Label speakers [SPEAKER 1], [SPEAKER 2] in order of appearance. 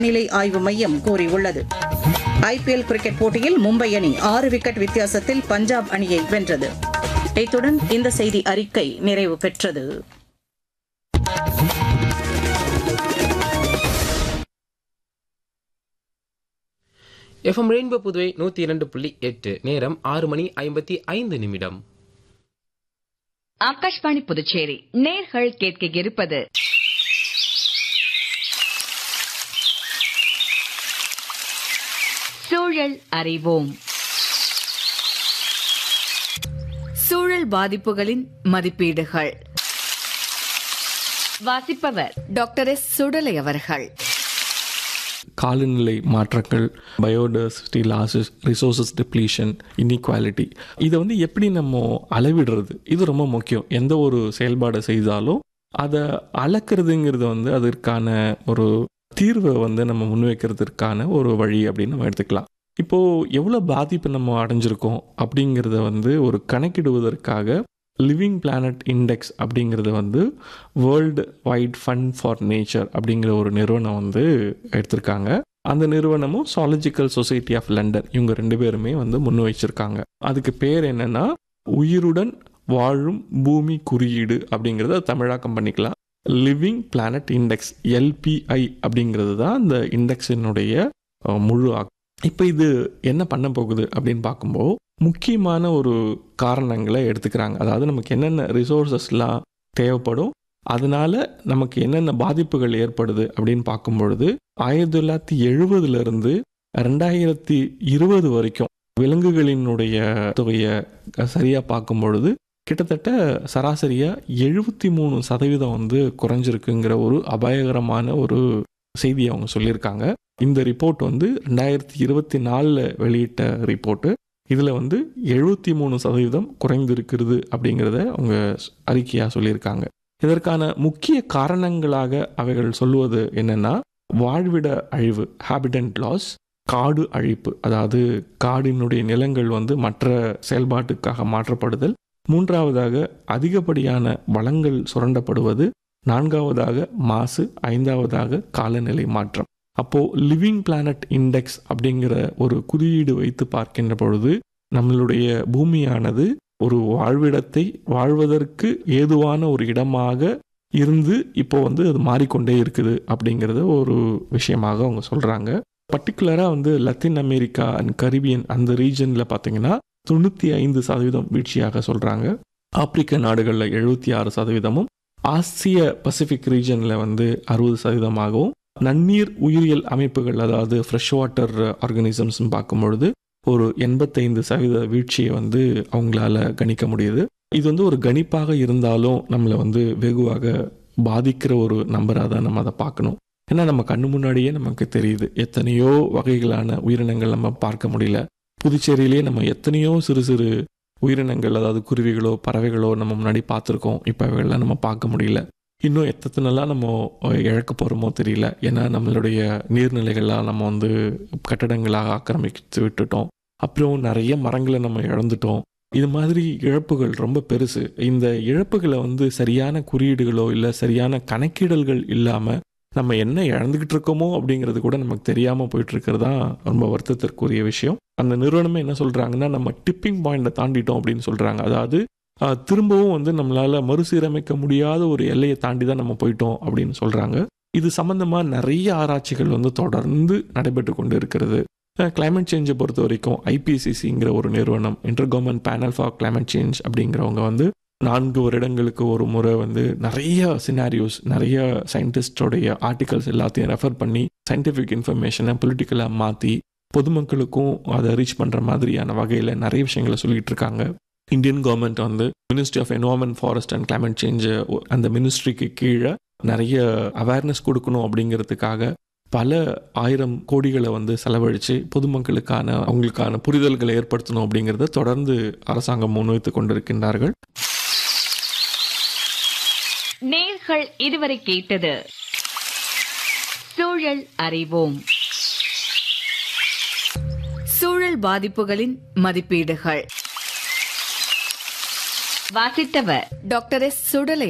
[SPEAKER 1] வானிலை ஆய்வு மையம் கூறியுள்ளது ஐபிஎல் கிரிக்கெட் போட்டியில் மும்பை அணி ஆறு விக்கெட் வித்தியாசத்தில் பஞ்சாப் அணியை வென்றது இத்துடன் இந்த செய்தி அறிக்கை நிறைவு பெற்றது
[SPEAKER 2] எஃப்எம் ரெயின்போ புதுவை நூத்தி இரண்டு புள்ளி எட்டு நேரம் ஆறு மணி ஐம்பத்தி ஐந்து நிமிடம்
[SPEAKER 3] ஆகாஷ்வாணி புதுச்சேரி நேர்கள் கேட்க இருப்பது சூழல் அறிவோம் சூழல் பாதிப்புகளின் மதிப்பீடுகள் வாசிப்பவர் டாக்டர் எஸ் சுடலை அவர்கள்
[SPEAKER 4] காலநிலை மாற்றங்கள் biodiversity losses resources depletion inequality இதை வந்து எப்படி நம்ம அளவிடுறது இது ரொம்ப முக்கியம் எந்த ஒரு செயல்பாடை செய்தாலும் அதை அளக்கிறதுங்கிறது வந்து அதற்கான ஒரு தீர்வை வந்து நம்ம முன்வைக்கிறதுக்கான ஒரு வழி அப்படின்னு நம்ம எடுத்துக்கலாம் இப்போது எவ்வளோ பாதிப்பு நம்ம அடைஞ்சிருக்கோம் அப்படிங்கிறத வந்து ஒரு கணக்கிடுவதற்காக லிவிங் பிளானட் இண்டெக்ஸ் அப்படிங்கிறது வந்து world wide fund for nature அப்படிங்கிற ஒரு நிறுவனம் வந்து எடுத்திருக்காங்க அந்த நிறுவனமும் சாலஜிக்கல் சொசைட்டி ஆஃப் லண்டன் இவங்க ரெண்டு பேருமே வந்து முன் வச்சிருக்காங்க அதுக்கு பேர் என்னன்னா உயிருடன் வாழும் பூமி குறியீடு அப்படிங்கிறத தமிழாக்கம் பண்ணிக்கலாம் லிவிங் பிளானட் இண்டெக்ஸ் எல்பிஐ அப்படிங்கிறது தான் இந்த இண்டெக்ஸினுடைய அஹ், முழு ஆக்கம் இப்போ இது என்ன பண்ண போகுது அப்படின்னு பார்க்கும்போது முக்கியமான ஒரு காரணங்களை எடுத்துக்கிறாங்க அதாவது நமக்கு என்னென்ன ரிசோர்ஸஸ்லாம் தேவைப்படும் அதனால நமக்கு என்னென்ன பாதிப்புகள் ஏற்படுது அப்படின்னு பார்க்கும் பொழுது ஆயிரத்தி தொள்ளாயிரத்தி எழுபதுலேருந்து ரெண்டாயிரத்தி இருபது வரைக்கும் விலங்குகளினுடைய தொகையை சரியாக பார்க்கும் பொழுது கிட்டத்தட்ட சராசரியாக எழுபத்தி மூணு சதவீதம் வந்து குறைஞ்சிருக்குங்கிற ஒரு அபாயகரமான ஒரு செய்தியை அவங்க சொல்லியிருக்காங்க இந்த ரிப்போர்ட் வந்து ரெண்டாயிரத்தி இருபத்தி நாலில் வெளியிட்ட ரிப்போர்ட்டு இதில் வந்து எழுபத்தி மூணு சதவீதம் குறைந்திருக்கிறது அப்படிங்கிறத அவங்க அறிக்கையாக சொல்லியிருக்காங்க இதற்கான முக்கிய காரணங்களாக அவைகள் சொல்வது என்னன்னா வாழ்விட அழிவு ஹாபிடன்ட் லாஸ் காடு அழிப்பு அதாவது காடினுடைய நிலங்கள் வந்து மற்ற செயல்பாட்டுக்காக மாற்றப்படுதல் மூன்றாவதாக அதிகப்படியான வளங்கள் சுரண்டப்படுவது நான்காவதாக மாசு ஐந்தாவதாக காலநிலை மாற்றம் அப்போ லிவிங் பிளானட் இண்டெக்ஸ் அப்படிங்கிற ஒரு குறியீடு வைத்து பார்க்கின்ற பொழுது நம்மளுடைய பூமியானது ஒரு வாழ்விடத்தை வாழ்வதற்கு ஏதுவான ஒரு இடமாக இருந்து இப்போ வந்து அது மாறிக்கொண்டே இருக்குது அப்படிங்கிறத ஒரு விஷயமாக அவங்க சொல்றாங்க பர்டிகுலராக வந்து லத்தீன் அமெரிக்கா அண்ட் கரிபியன் அந்த ரீஜனில் பார்த்தீங்கன்னா தொண்ணூற்றி ஐந்து சதவீதம் வீழ்ச்சியாக சொல்கிறாங்க ஆப்பிரிக்க நாடுகளில் எழுபத்தி ஆறு சதவீதமும் ஆசிய பசிபிக் ரீஜனில் வந்து அறுபது சதவீதமாகவும் நன்னீர் உயிரியல் அமைப்புகள் அதாவது ஃப்ரெஷ் வாட்டர் ஆர்கனிசம்ஸ்னு பார்க்கும் பொழுது ஒரு எண்பத்தைந்து சதவீத வீழ்ச்சியை வந்து அவங்களால கணிக்க முடியுது இது வந்து ஒரு கணிப்பாக இருந்தாலும் நம்மளை வந்து வெகுவாக பாதிக்கிற ஒரு நம்பராக தான் நம்ம அதை பார்க்கணும் ஏன்னா நம்ம கண்ணு முன்னாடியே நமக்கு தெரியுது எத்தனையோ வகைகளான உயிரினங்கள் நம்ம பார்க்க முடியல புதுச்சேரியிலேயே நம்ம எத்தனையோ சிறு சிறு உயிரினங்கள் அதாவது குருவிகளோ பறவைகளோ நம்ம முன்னாடி பார்த்துருக்கோம் இப்போ அவைகள்லாம் நம்ம பார்க்க முடியல இன்னும் எத்தனைலாம் நம்ம அஹ், இழக்க போகிறோமோ தெரியல ஏன்னா நம்மளுடைய நீர்நிலைகள்லாம் நம்ம வந்து கட்டடங்களாக ஆக்கிரமித்து விட்டுட்டோம் அப்புறம் நிறைய மரங்களை நம்ம இழந்துட்டோம் இது மாதிரி இழப்புகள் ரொம்ப பெருசு இந்த இழப்புகளை வந்து சரியான குறியீடுகளோ இல்லை சரியான கணக்கிடல்கள் இல்லாமல் நம்ம என்ன இழந்துக்கிட்டு இருக்கோமோ அப்படிங்கிறது கூட நமக்கு தெரியாமல் போயிட்டு இருக்கிறது தான் ரொம்ப வருத்தத்திற்குரிய விஷயம் அந்த நிறுவனமே என்ன சொல்கிறாங்கன்னா நம்ம டிப்பிங் பாயிண்டை தாண்டிட்டோம் அப்படின்னு சொல்கிறாங்க அதாவது ஆஹ், திரும்பவும் வந்து நம்மளால் மறுசீரமைக்க முடியாத ஒரு எல்லையை தாண்டி தான் நம்ம போயிட்டோம் அப்படின்னு சொல்கிறாங்க இது சம்மந்தமாக நிறைய ஆராய்ச்சிகள் வந்து தொடர்ந்து நடைபெற்று கொண்டு இருக்கிறது கிளைமேட் சேஞ்சை பொறுத்த வரைக்கும் ஐபிசிசிங்கிற ஒரு நிறுவனம் inter government panel for climate change அப்படிங்கிறவங்க வந்து நான்கு வருடங்களுக்கு ஒரு முறை வந்து நிறைய சினாரியோஸ் நிறைய சயின்டிஸ்டோடைய ஆர்டிகல்ஸ் எல்லாத்தையும் ரெஃபர் பண்ணி சயின்டிஃபிக் இன்ஃபர்மேஷனை பொலிட்டிக்கலாக மாற்றி பொதுமக்களுக்கும் அதை ரீச் பண்ணுற மாதிரியான வகையில் நிறைய விஷயங்களை சொல்லிட்டு இருக்காங்க இந்தியன் கவர்மெண்ட் வந்து ministry of environment forest and climate change அந்த மினிஸ்ட்ரிக்கு கீழே நிறைய அவேர்னஸ் கொடுக்கணும் அப்படிங்கிறதுக்காக பல ஆயிரம் கோடிகளை வந்து செலவழித்து பொதுமக்களுக்கான அவங்களுக்கான புரிதல்களை ஏற்படுத்தணும் அப்படிங்கிறத தொடர்ந்து அரசாங்கம் முன்வைத்து கொண்டிருக்கின்றார்கள்
[SPEAKER 3] நேர்கள் இதுவரை கேட்டது சூழல் அறிவோம் சூழல் பாதிப்புகளின் மதிப்பீடுகள் வாசித்தவர் டாக்டர் எஸ் சுடலை